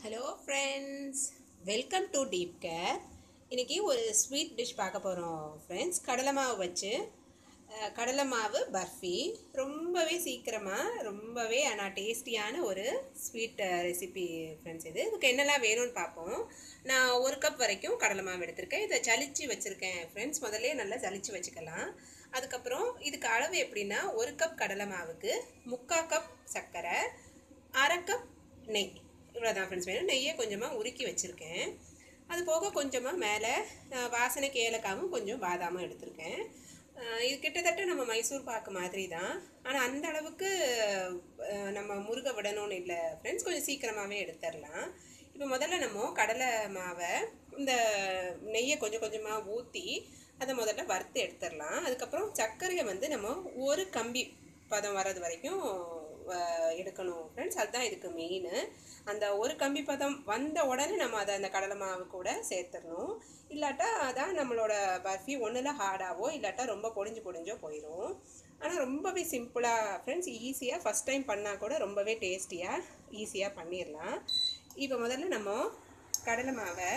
hello friends welcome to deep care இன்றைக்கி ஒரு sweet dish பார்க்க போகிறோம் ஃப்ரெண்ட்ஸ் கடலை மாவு வச்சு அஹ், கடலை மாவு பர்ஃபி ரொம்பவே சீக்கிரமாக ரொம்பவே ஆனால் டேஸ்டியான ஒரு ஸ்வீட் ரெசிபி ஃப்ரெண்ட்ஸ் இது இதுக்கு என்னெல்லாம் வேணும்னு பார்ப்போம் நான் ஒரு கப் வரைக்கும் கடலை மாவு எடுத்திருக்கேன் இதை ஜலிச்சு வச்சுருக்கேன் ஃப்ரெண்ட்ஸ் முதல்ல நல்லா ஜலிச்சு வச்சுக்கலாம் அதுக்கப்புறம் இதுக்கு அளவு எப்படின்னா ஒரு கப் கடலை மாவுக்கு முக்கால் கப் சர்க்கரை அரை கப் நெய் இவ்வளோதான் ஃப்ரெண்ட்ஸ் வேணும் நெய்யை கொஞ்சமாக உருக்கி வச்சுருக்கேன் அது போக கொஞ்சமாக மேலே அஹ், வாசனைக்கு ஏலக்காவும் கொஞ்சம் பாதாமும் எடுத்திருக்கேன் அஹ், இது கிட்டத்தட்ட நம்ம மைசூர் பாக்கு மாதிரி தான் ஆனால் அந்த அளவுக்கு அஹ், நம்ம முருக விடணும்னு இல்லை ஃப்ரெண்ட்ஸ் கொஞ்சம் சீக்கிரமாகவே எடுத்துடலாம் இப்போ முதல்ல நம்ம கடலை மாவை இந்த நெய்யை கொஞ்சம் கொஞ்சமாக ஊற்றி அதை முதல்ல வறுத்து எடுத்துடலாம் அதுக்கப்புறம் சர்க்கரையை வந்து நம்ம ஒரு கம்பி பதம் வர்றது வரைக்கும் அஹ், எடுக்கணும் ஃப்ரெண்ட்ஸ் அதுதான் இதுக்கு மெயின் அந்த ஒரு கம்பி பதம் வந்த உடனே நம்ம அதை அந்த கடலை மாவு கூட சேர்த்துடணும் இல்லாட்டா அதான் நம்மளோட பர்ஃபி ஒன்றில் ஹார்டாவோ இல்லாட்டா ரொம்ப பொடிஞ்சு பொடிஞ்சோ போயிடும் ஆனால் ரொம்பவே சிம்பிளாக ஃப்ரெண்ட்ஸ் ஈஸியாக ஃபஸ்ட் டைம் பண்ணால் கூட ரொம்பவே டேஸ்டியாக ஈஸியாக பண்ணிடலாம் இப்போ முதல்ல நம்ம கடலை மாவை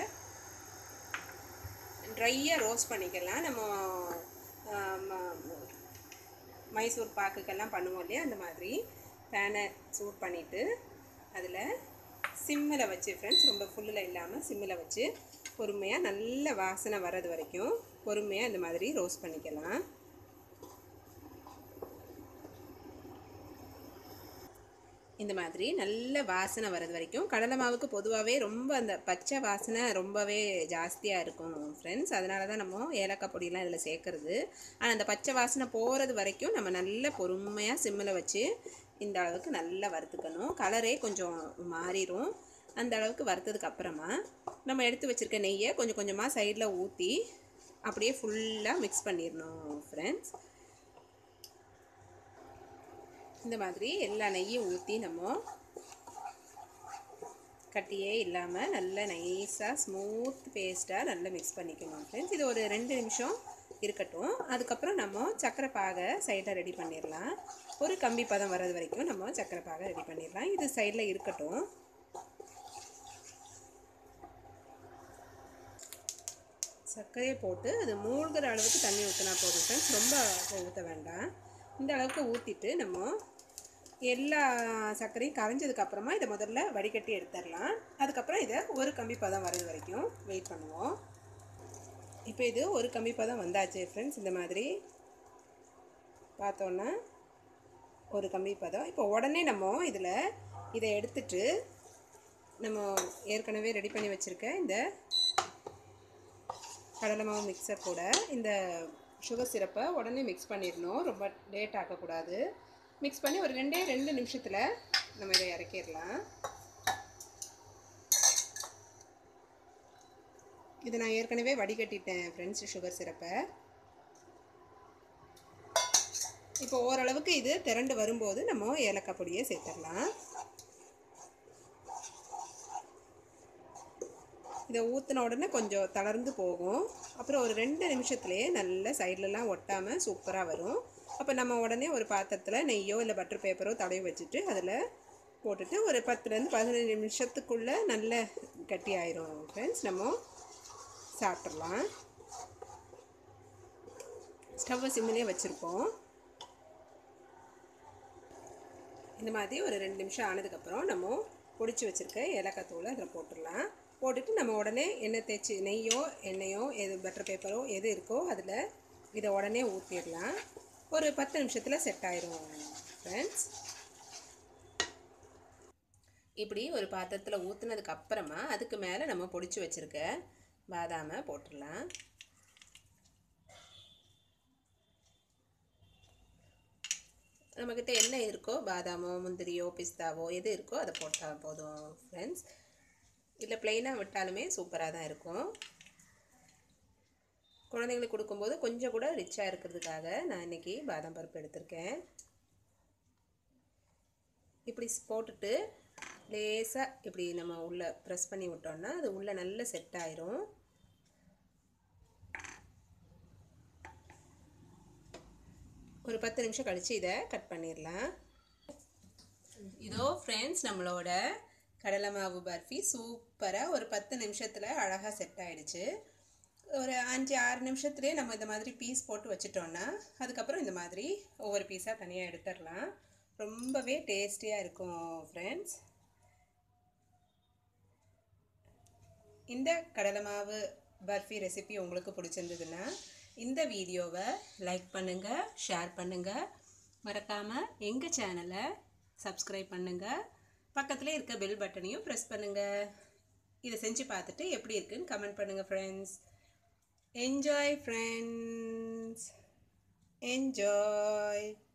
ட்ரையாக ரோஸ்ட் பண்ணிக்கலாம் நம்ம ஆம், மைசூர் பாக்குக்கெல்லாம் பண்ணுவோம் இல்லையா அந்த மாதிரி பேனை சூட் பண்ணிவிட்டு அதில் சிம்மில் வச்சு ஃப்ரெண்ட்ஸ் ரொம்ப ஃபுல்லில் இல்லாமல் சிம்மில் வச்சு பொறுமையாக நல்ல வாசனை வர்றது வரைக்கும் பொறுமையாக இந்த மாதிரி ரோஸ்ட் பண்ணிக்கலாம் இந்த மாதிரி நல்ல வாசனை வர்றது வரைக்கும் கடலை மாவுக்கு பொதுவாகவே ரொம்ப அந்த பச்சை வாசனை ரொம்பவே ஜாஸ்தியாக இருக்கும் ஃப்ரெண்ட்ஸ் அதனால தான் நம்ம ஏலக்காய் பொடியெல்லாம் இதில் சேர்க்குறது ஆனால் அந்த பச்சை வாசனை போகிறது வரைக்கும் நம்ம நல்ல பொறுமையாக சிம்மில் வச்சு இந்த அளவுக்கு நல்லா வறுத்துக்கணும் கலரே கொஞ்சம் மாறிடும் அந்த அளவுக்கு வறுத்ததுக்கு அப்புறமா நம்ம எடுத்து வச்சுருக்க நெய்யை கொஞ்சம் கொஞ்சமாக சைடில் ஊற்றி அப்படியே ஃபுல்லாக மிக்ஸ் பண்ணிடணும் ஃப்ரெண்ட்ஸ் இந்த மாதிரி எல்லா நெய்யும் ஊற்றி நம்ம கட்டியே இல்லாமல் நல்ல நைஸாக ஸ்மூத் பேஸ்ட்டாக நல்லா மிக்ஸ் பண்ணிக்கணும் ஃப்ரெண்ட்ஸ் இது ஒரு ரெண்டு நிமிஷம் இருக்கட்டும் அதுக்கப்புறம் நம்ம சக்கரை பாகை சைடில் ரெடி பண்ணிடலாம் ஒரு கம்பி பதம் வர்றது வரைக்கும் நம்ம சக்கரை பாகை ரெடி பண்ணிடலாம் இது சைடில் இருக்கட்டும் சர்க்கரையை போட்டு அது மூழ்கிற அளவுக்கு தண்ணி ஊற்றினா போதும் ஃப்ரெண்ட்ஸ் ரொம்ப ஊற்ற வேண்டாம் இந்த அளவுக்கு ஊற்றிட்டு நம்ம எல்லா சர்க்கரையும் கரைஞ்சதுக்கு அப்புறமா இதை முதல்ல வடிகட்டி எடுத்துடலாம் அதுக்கப்புறம் இதை ஒரு கம்பி பதம் வர்றது வரைக்கும் வெயிட் பண்ணுவோம் இப்போ இது ஒரு கம்பி பதம் வந்தாச்சு ஃப்ரெண்ட்ஸ் இந்த மாதிரி பார்த்தோன்னா ஒரு கம்பி பதம் இப்போ உடனே நம்ம இதில் இதை எடுத்துட்டு நம்ம ஏற்கனவே ரெடி பண்ணி வச்சுருக்க இந்த கடலை மாவு மிக்சர் கூட இந்த சுகர் சிரப்பை உடனே மிக்ஸ் பண்ணிடணும் ரொம்ப லேட் ஆக்கக்கூடாது மிக்ஸ் பண்ணி ஒரு ரெண்டே ரெண்டு நிமிஷத்தில் நம்ம இதை இறக்கிடலாம் இது நான் ஏற்கனவே வடிகட்டிட்டேன் ஃப்ரெண்ட்ஸ் சுகர் சிரப்பை இப்போ ஓரளவுக்கு இது திரண்டு வரும்போது நம்ம ஏலக்காய் பொடியை சேர்த்துடலாம் இதை ஊற்றின உடனே கொஞ்சம் தளர்ந்து போகும் அப்புறம் ஒரு ரெண்டு நிமிஷத்துலேயே நல்ல சைட்லலாம் ஒட்டாமல் சூப்பராக வரும் அப்போ நம்ம உடனே ஒரு பாத்திரத்தில் நெய்யோ இல்லை பட்டர் பேப்பரோ தடவி வச்சுட்டு அதில் போட்டுட்டு ஒரு பத்துலேருந்து பதினஞ்சு நிமிஷத்துக்குள்ளே நல்ல கட்டி ஆயிரும் ஃப்ரெண்ட்ஸ் நம்ம சாப்பிட்றலாம் ஸ்டவ்வை சிம்மிலே வச்சுருப்போம் இந்த மாதிரி ஒரு ரெண்டு நிமிஷம் ஆனதுக்கப்புறம் நம்ம பொடிச்சு வச்சுருக்க ஏலக்காய் தூளை அதில் போட்டுடலாம் போட்டுட்டு நம்ம உடனே எண்ணெய் தேய்ச்சி நெய்யோ எண்ணெயோ எது பட்டர் பேப்பரோ எது இருக்கோ அதில் இதை உடனே ஊற்றிடலாம் ஒரு பத்து நிமிஷத்தில் செட் ஆயிரும் ஃப்ரெண்ட்ஸ் இப்படி ஒரு பாத்திரத்தில் ஊற்றுனதுக்கு அப்புறமா அதுக்கு மேலே நம்ம பொடிச்சு வச்சுருக்க பாதாமை போட்டுடலாம் நம்மக்கிட்ட என்ன இருக்கோ பாதாமோ முந்திரியோ பிஸ்தாவோ எது இருக்கோ அதை போட்டால் போதும் ஃப்ரெண்ட்ஸ் இல்லை ப்ளெயினாக விட்டாலுமே சூப்பராக தான் இருக்கும் குழந்தைங்களுக்கு கொடுக்கும்போது கொஞ்சம் கூட ரிச்சாக இருக்கிறதுக்காக நான் இன்றைக்கி பாதாம் பருப்பு எடுத்திருக்கேன் இப்படி போட்டுட்டு லேசாக இப்படி நம்ம உள்ளே ப்ரெஸ் பண்ணி விட்டோம்னா அது உள்ளே நல்ல செட் ஆயிரும் ஒரு பத்து நிமிஷம் கழித்து இதை கட் பண்ணிடலாம் இதோ ஃப்ரெண்ட்ஸ் நம்மளோட கடலை மாவு பர்ஃபி சூப்பராக ஒரு பத்து நிமிஷத்தில் அழகாக செட் ஆயிடுச்சு ஒரு அஞ்சு ஆறு நிமிஷத்துலேயே நம்ம இந்த மாதிரி பீஸ் போட்டு வச்சிட்டோன்னா அதுக்கப்புறம் இந்த மாதிரி ஒவ்வொரு பீஸாக தனியாக எடுத்துடலாம் ரொம்பவே டேஸ்டியாக இருக்கும் ஃப்ரெண்ட்ஸ் இந்த கடலை மாவு பர்ஃபி ரெசிபி உங்களுக்கு பிடிச்சிருந்ததுன்னா இந்த வீடியோவை லைக் பண்ணுங்கள் ஷேர் பண்ணுங்கள் மறக்காமல் எங்கள் சேனலை சப்ஸ்கிரைப் பண்ணுங்கள் பக்கத்தில் இருக்க பெல் பட்டனையும் ப்ரெஸ் பண்ணுங்கள் இதை செஞ்சு பார்த்துட்டு எப்படி இருக்குன்னு கமெண்ட் பண்ணுங்கள் ஃப்ரெண்ட்ஸ் என்ஜாய் ஃப்ரெண்ட்ஸ் என்ஜாய்